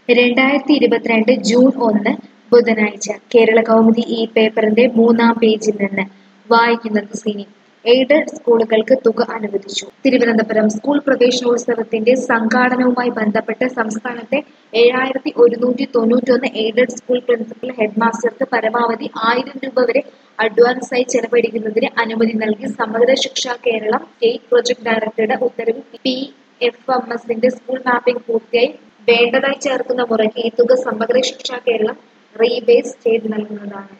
രണ്ടായിരത്തി ഇരുപത്തിരണ്ട് ജൂൺ ഒന്ന് ബുധനാഴ്ച കേരള കൗമുദി ഈ പേപ്പറിന്റെ മൂന്നാം പേജിൽ നിന്ന് വായിക്കുന്നത് സിനി എയ്ഡഡ് സ്കൂളുകൾക്ക് തുക അനുവദിച്ചു തിരുവനന്തപുരം സ്കൂൾ പ്രവേശനോത്സവത്തിന്റെ സംഘാടനവുമായി ബന്ധപ്പെട്ട് സംസ്ഥാനത്തെ ഏഴായിരത്തി ഒരുന്നൂറ്റി തൊണ്ണൂറ്റൊന്ന് എയ്ഡഡ് സ്കൂൾ പ്രിൻസിപ്പൽ ഹെഡ്മാസ്റ്റർക്ക് പരമാവധി ആയിരം രൂപ വരെ അഡ്വാൻസായി ചെലവഴിക്കുന്നതിന് അനുമതി നൽകി സമഗ്ര ശിക്ഷ കേരളം സ്റ്റേറ്റ് പ്രൊജക്ട് ഡയറക്ടറുടെ ഉത്തരവിൽ പി എഫ് എം എസിന്റെ സ്കൂൾ മാപ്പിംഗ് പൂർത്തിയായി വേണ്ടതായി ചേർക്കുന്ന മുറയ്ക്ക് ഈ തുക സമഗ്ര ശിക്ഷ കേരളം റീബേസ് ചെയ്ത് നൽകുന്നതാണ്